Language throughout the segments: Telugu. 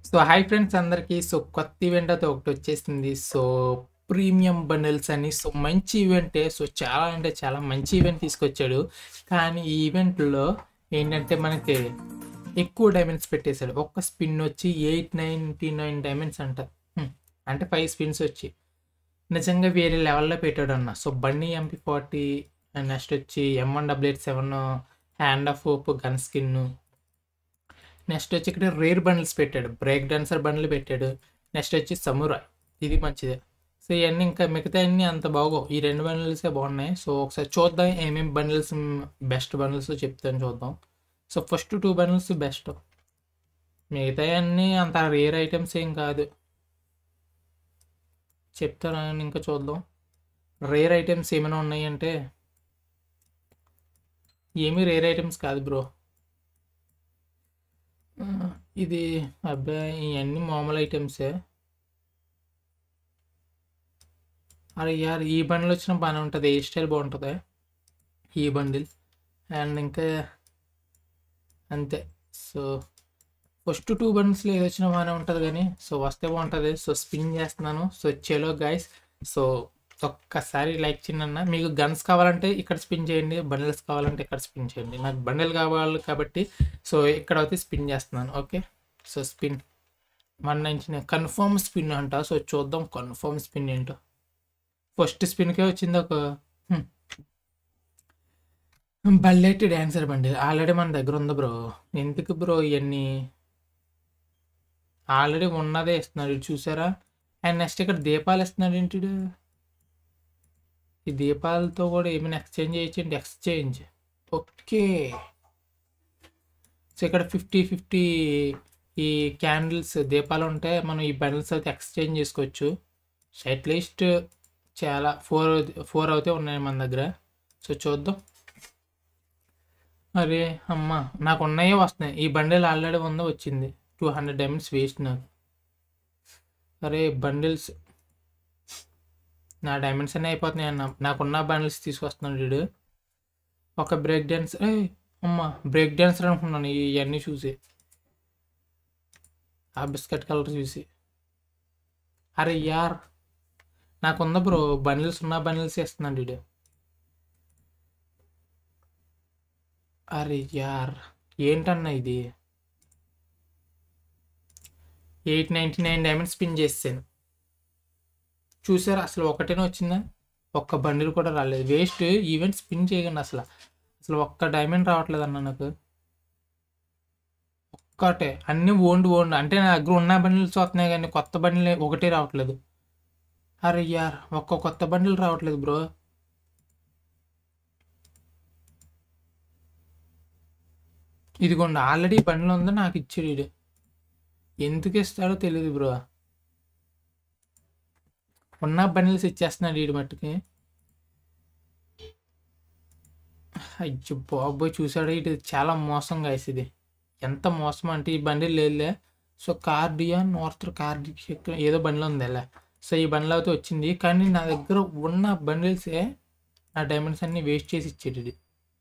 సో హాయ్ ఫ్రెండ్స్ అందరికీ సో కొత్త ఈవెంట్ అయితే ఒకటి వచ్చేసింది సో ప్రీమియం బండిల్స్ అని సో మంచి ఈవెంటే సో చాలా అంటే చాలా మంచి ఈవెంట్ తీసుకొచ్చాడు కానీ ఈ ఈవెంట్లో ఏంటంటే మనకి ఎక్కువ డైమండ్స్ పెట్టేశాడు ఒక్క స్పిన్ వచ్చి ఎయిట్ నైంటీ నైన్ డైమండ్స్ అంట హ్మ్. అంటే ఫైవ్ స్పిన్స్ వచ్చి నిజంగా వేరే లెవెల్లో పెట్టాడు అన్న సో బండి ఎంపీ ఫార్టీ నెక్స్ట్ వచ్చి M one W eight seven hand of hope gun skin next వచ్చి ఇక్కడ రేర్ బండిల్స్ పెట్టాడు బ్రేక్ డాన్సర్ బండ్లు పెట్టాడు నెక్స్ట్ వచ్చి సమురా ఇది మంచిదే సో ఇవన్నీ ఇంకా మిగతా అన్నీ అంత బాగో ఈ రెండు బండిల్సే బాగున్నాయి సో ఒకసారి చూద్దాం ఏమేమి బండిల్స్ బెస్ట్ బండిల్స్ చెప్తాను చూద్దాం so first two bundles best మిగతా అన్నీ అంత రేర్ ఐటమ్స్ ఏం కాదు చెప్తాను ఇంకా చూద్దాం రేర్ ఐటమ్స్ ఏమైనా ఉన్నాయంటే ఏమీ రేర్ ఐటమ్స్ కాదు బ్రో ఆ, ఇది అబ్బాయి ఇవన్నీ మామూలు ఐటమ్సే అరే యార్ ఈ బండిల్ వచ్చిన బాగానే ఉంటుంది ఏ స్టైల్ బాగుంటుంది ఈ బండిల్ అండ్ ఇంకా అంతే సో ఫస్ట్ టూ బండిల్స్లో ఏది వచ్చినా బాగానే ఉంటుంది కానీ సో వస్తే బాగుంటుంది సో స్పిన్ చేస్తున్నాను సో చెలో గైస్ సో ఒక్కసారి లైక్ చిన్న మీకు గన్స్ కావాలంటే ఇక్కడ స్పిన్ చేయండి బండిల్స్ కావాలంటే ఇక్కడ స్పిన్ చేయండి నాకు బండిల్ కావాలి కాబట్టి సో ఇక్కడ అయితే స్పిన్ చేస్తున్నాను okay so spin one ninety confirm spin అంట సో చూద్దాం కన్ఫర్మ్ స్పిన్ ఏంటో ఫస్ట్ స్పిన్కే వచ్చింది ఒక బల్లెట్ డ్యాన్సర్ బండి ఆల్రెడీ మన దగ్గర ఉంది బ్రో ఎందుకు బ్రో ఇవన్నీ ఆల్రెడీ ఉన్నదే ఇస్తున్నాడు ఇటు చూసారా అండ్ నెక్స్ట్ ఇక్కడ దీపాలు ఇస్తున్నాడు ఏంటి ఈడు? ఈ దీపాలతో కూడా ఏమైనా ఎక్స్చేంజ్ చేయొచ్చండి ఎక్స్చేంజ్ ఓకే సో ఇక్కడ ఫిఫ్టీ ఫిఫ్టీ ఈ క్యాండిల్స్ దీపాలు ఉంటే మనం ఈ బండిల్స్ అయితే ఎక్స్చేంజ్ చేసుకోవచ్చు సో అట్లీస్ట్ చాలా ఫోర్ ఫోర్ అయితే ఉన్నాయి మన దగ్గర సో చూద్దాం అరే అమ్మ నాకు ఉన్నాయే వస్తున్నాయి ఈ బండిల్ ఆల్రెడీ ఉందో వచ్చింది టూ హండ్రెడ్ డైమండ్స్ వేస్ట్ నాకు అరే బండిల్స్ నా డైమండ్స్ అన్నీ అయిపోతున్నాయి అన్న నాకున్న బండిల్స్ తీసుకొస్తున్నాడు వీడు ఒక బ్రేక్ డ్యాన్స్ ఏ అమ్మ బ్రేక్ డ్యాన్సర్ అనుకున్నాను ఇవన్నీ చూసి ఆ బిస్కెట్ కలర్ చూసి అరే యార్ నాకుందా బ్రో బండిల్స్ ఉన్న బండిల్స్ ఇస్తున్నాడు వీడు అరే యార్ ఏంటన్నా ఇది eight ninety nine diamonds spin చేసాను చూసారా అసలు ఒకటేనే వచ్చిందా ఒక్క బండిల్ కూడా రాలేదు వేస్ట్ ఈవెంట్ స్పిన్ చేయకండి అసలు అసలు ఒక్క డైమండ్ రావట్లేదు అన్న నాకు ఒక్కటే అన్నీ ఓండ్ ఓండ్ అంటే నా దగ్గర ఉన్న బండిల్స్ వస్తున్నాయి కానీ కొత్త బండిల్ ఒకటే రావట్లేదు అరే యార్ ఒక్క కొత్త బండిల్ రావట్లేదు బ్రో ఇదిగోండి ఆల్రెడీ బండిల్ ఉందో నాకు ఇచ్చాడు వీడు ఎందుకు ఇస్తాడో తెలియదు బ్రో ఉన్న బండిల్స్ ఇచ్చేస్తున్నాడు వీడి మట్టుకి అయ్యో బాబోయ్ చూసాడు ఇది చాలా మోసం గాయస్ ఇది ఎంత మోసం అంటే ఈ బండిల్ లేదులే సో కార్డియా నార్త్ కార్డి ఏదో బండిలో ఉందిలే సో ఈ బండిలో అయితే వచ్చింది కానీ నా దగ్గర ఉన్న బండిల్సే నా డైమండ్స్ అన్ని వేస్ట్ చేసి ఇచ్చాడు ఇది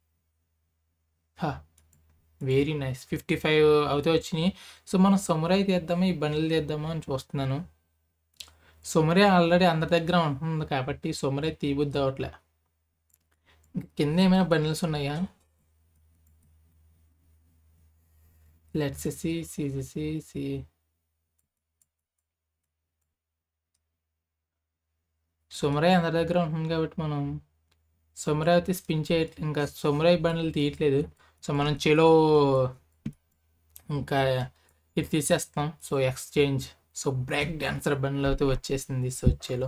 వెరీ నైస్ ఫిఫ్టీ ఫైవ్ అవుతే వచ్చినాయి సో మనం సమురాయి తీద్దామా ఈ బండిల్ తీద్దామా అని చూస్తున్నాను సొమరే ఆల్రెడీ అందరి దగ్గర ఉంటుంది కాబట్టి సొమరే తీయబుద్ది అవట్లే ఇంకా కింద ఏమైనా బండిల్స్ ఉన్నాయా లెట్స్ సి సిసి సి సొమరాయ్ అందరి దగ్గర ఉంటుంది కాబట్టి మనం సొమరాయ్ అయితే స్పిన్ చేయ ఇంకా సొమరాయ్ బండిల్ తీయట్లేదు సో మనం చెలో ఇంకా ఇది తీసేస్తాం so exchange so break dancer బండ్లో అయితే వచ్చేసింది సో చెలో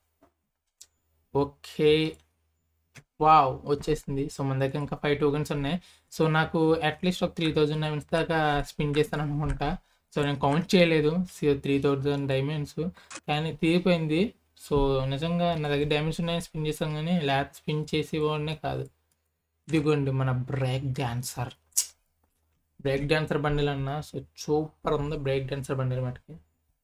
ఓకే వావ్ వచ్చేసింది సో మన దగ్గర ఇంకా ఫైవ్ టోకెన్స్ ఉన్నాయి సో నాకు అట్లీస్ట్ ఒక త్రీ థౌజండ్ డైమండ్స్ దాకా స్పిన్ చేస్తాను అనుకుంటా సో నేను కౌంట్ చేయలేదు సో త్రీ థౌజండ్ డైమండ్స్ కానీ తీరిపోయింది సో నిజంగా నా దగ్గర డైమండ్స్ ఉన్నాయి స్పిన్ చేస్తాను కానీ లేకపోతే స్పిన్ చేసి వాడినే కాదు ఇదిగోండి మన break dancer break dancer bundle అన్న సో సూపర్ ఉంది బ్రేక్ డాన్సర్ బండిల్ మటుకి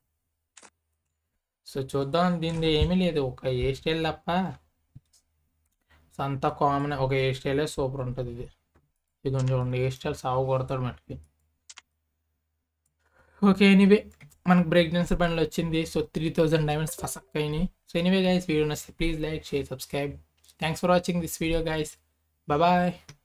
సో చూద్దాం దీనిది ఏమీ లేదు ఒక ఏ స్టైల్ తప్ప సో అంతా కామన్ ఒక ఏ స్టైలే సూపర్ ఉంటుంది ఇది ఇది కొంచెం ఏ స్టైల్ సాగు కొడతాడు మటుకి ఓకే ఎనీవే మనకు బ్రేక్ డాన్సర్ బండ్లు వచ్చింది సో త్రీ థౌజండ్ డైమండ్స్ ఫసక్ అయినాయి సో ఎనీవే గైస్ వీడియో నచ్చితే please like share subscribe thanks for watching this video guys bye